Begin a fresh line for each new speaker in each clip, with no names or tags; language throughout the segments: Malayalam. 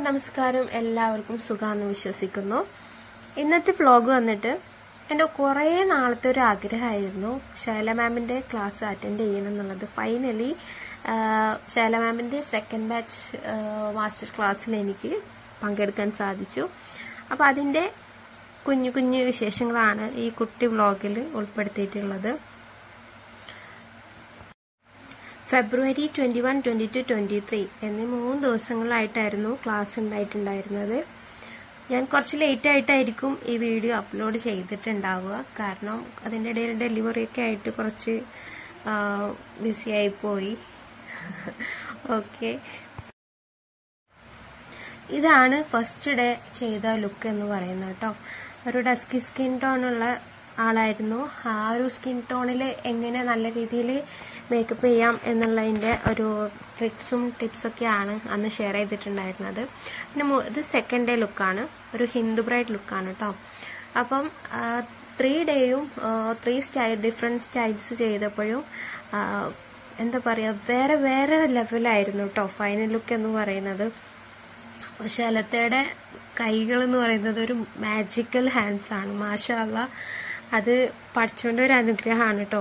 നമസ്കാരം എല്ലാവർക്കും സുഖാന്ന് വിശ്വസിക്കുന്നു ഇന്നത്തെ വ്ലോഗ് വന്നിട്ട് എൻ്റെ കുറേ നാളത്തെ ഒരു ആഗ്രഹമായിരുന്നു ശൈല മാമിൻ്റെ ക്ലാസ് അറ്റൻഡ് ചെയ്യണം എന്നുള്ളത് ഫൈനലി ശൈല മാമിൻ്റെ സെക്കൻഡ് ബാച്ച് മാസ്റ്റർ ക്ലാസ്സിൽ എനിക്ക് പങ്കെടുക്കാൻ സാധിച്ചു അപ്പോൾ അതിൻ്റെ കുഞ്ഞു കുഞ്ഞു വിശേഷങ്ങളാണ് ഈ കുട്ടി വ്ലോഗിൽ ഉൾപ്പെടുത്തിയിട്ടുള്ളത് ഫെബ്രുവരി twenty one twenty two twenty three എന്നീ മൂന്ന് ദിവസങ്ങളായിട്ടായിരുന്നു ക്ലാസ് ഉണ്ടായിട്ടുണ്ടായിരുന്നത് ഞാൻ കുറച്ച് ലേറ്റ് ആയിട്ടായിരിക്കും ഈ വീഡിയോ അപ്ലോഡ് ചെയ്തിട്ടുണ്ടാവുക കാരണം അതിൻ്റെ ഇടയിൽ ഡെലിവറി ഒക്കെ ആയിട്ട് കുറച്ച് ബിസി ആയി പോയി ഓക്കെ ഇതാണ് ഫസ്റ്റ് ഡേ ചെയ്ത ലുക്ക് എന്ന് പറയുന്നത് കേട്ടോ ഒരു ഡസ്കി സ്കിൻ ടോണുള്ള ആളായിരുന്നു ആ ഒരു സ്കിൻ ടോണിൽ എങ്ങനെ നല്ല രീതിയിൽ മേക്കപ്പ് ചെയ്യാം എന്നുള്ളതിൻ്റെ ഒരു ട്രിക്സും ടിപ്സൊക്കെയാണ് അന്ന് ഷെയർ ചെയ്തിട്ടുണ്ടായിരുന്നത് പിന്നെ ഇത് സെക്കൻഡ് ഡേ ലുക്കാണ് ഒരു ഹിന്ദു ബ്രൈഡ് ലുക്കാണ് കേട്ടോ അപ്പം ത്രീ ഡേയും ത്രീ സ്റ്റൈൽ ഡിഫറെൻറ്റ് സ്റ്റൈൽസ് ചെയ്തപ്പോഴും എന്താ പറയുക വേറെ വേറെ ലെവലായിരുന്നു കേട്ടോ ഫൈനൽ ലുക്ക് എന്ന് പറയുന്നത് ശലത്തയുടെ കൈകൾ എന്ന് പറയുന്നത് ഒരു മാജിക്കൽ ഹാൻഡ്സ് ആണ് മാഷാല്ല അത് പഠിച്ചോണ്ട ഒരു അനുഗ്രഹമാണ് കേട്ടോ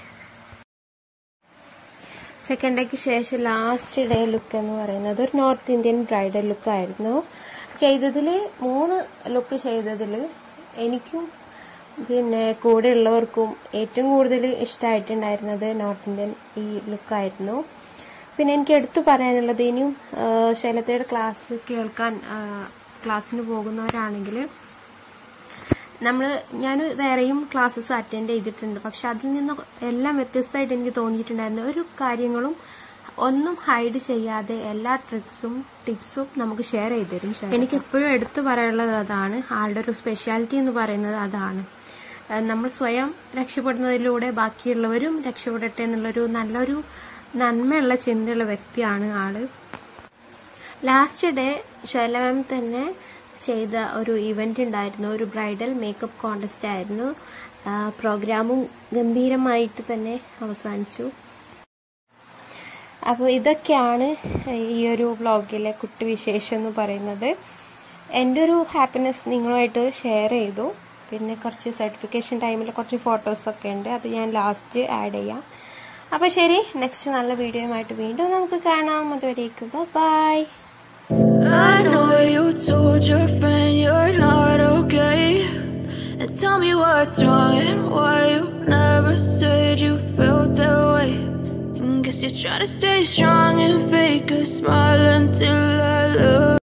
സെക്കൻഡ് ഡേക്ക് ശേഷം ലാസ്റ്റ് ഡേ ലുക്ക് എന്ന് പറയുന്നത് ഒരു നോർത്ത് ഇന്ത്യൻ ബ്രൈഡൽ ലുക്ക് ആയിരുന്നു ചെയ്തതിൽ മൂന്ന് ലുക്ക് ചെയ്തതിൽ എനിക്കും പിന്നെ കൂടെ ഉള്ളവർക്കും ഏറ്റവും കൂടുതൽ ഇഷ്ടമായിട്ടുണ്ടായിരുന്നത് നോർത്ത് ഇന്ത്യൻ ഈ ലുക്കായിരുന്നു പിന്നെ എനിക്ക് എടുത്തു പറയാനുള്ളത് ഇനിയും ശൈലത്തയുടെ ക്ലാസ് കേൾക്കാൻ ക്ലാസ്സിന് പോകുന്നവരാണെങ്കിൽ നമ്മൾ ഞാൻ വേറെയും ക്ലാസ്സസ് അറ്റൻഡ് ചെയ്തിട്ടുണ്ട് പക്ഷെ അതിൽ നിന്ന് എല്ലാം വ്യത്യസ്തമായിട്ട് എനിക്ക് തോന്നിയിട്ടുണ്ടായിരുന്നു ഒരു കാര്യങ്ങളും ഒന്നും ഹൈഡ് ചെയ്യാതെ എല്ലാ ട്രിക്സും ടിപ്സും നമുക്ക് ഷെയർ ചെയ്ത് തരും എനിക്ക് എപ്പോഴും എടുത്തു പറയാനുള്ളത് അതാണ് ആളുടെ ഒരു സ്പെഷ്യാലിറ്റി എന്ന് പറയുന്നത് അതാണ് നമ്മൾ സ്വയം രക്ഷപ്പെടുന്നതിലൂടെ ബാക്കിയുള്ളവരും രക്ഷപ്പെടട്ടെ എന്നുള്ളൊരു നല്ലൊരു നന്മയുള്ള ചിന്തയുള്ള വ്യക്തിയാണ് ആള് ലാസ്റ്റ് ഡേ ശൈല മാം തന്നെ ചെയ്ത ഒരു ഇവന്റ് ഉണ്ടായിരുന്നു ഒരു ബ്രൈഡൽ മേക്കപ്പ് കോൺടെസ്റ്റ് ആയിരുന്നു പ്രോഗ്രാമും ഗംഭീരമായിട്ട് തന്നെ അവസാനിച്ചു അപ്പോൾ ഇതൊക്കെയാണ് ഈ ഒരു വ്ളോഗിലെ കുട്ടി വിശേഷം എന്ന് പറയുന്നത് എൻ്റെ ഒരു ഹാപ്പിനെസ് നിങ്ങളുമായിട്ട് ഷെയർ ചെയ്തു പിന്നെ കുറച്ച് സർട്ടിഫിക്കേഷൻ ടൈമിൽ കുറച്ച് ഫോട്ടോസൊക്കെ ഉണ്ട് അത് ഞാൻ ലാസ്റ്റ് ആഡ് ചെയ്യാം അപ്പോൾ ശരി നെക്സ്റ്റ് നല്ല വീഡിയോയുമായിട്ട് വീണ്ടും നമുക്ക് കാണാം അതുവരേക്കും bye
I know you told your friend you're not okay. And tell me what's wrong and why you never said you felt that way. And guess you're trying to stay strong and fake a smile until I look.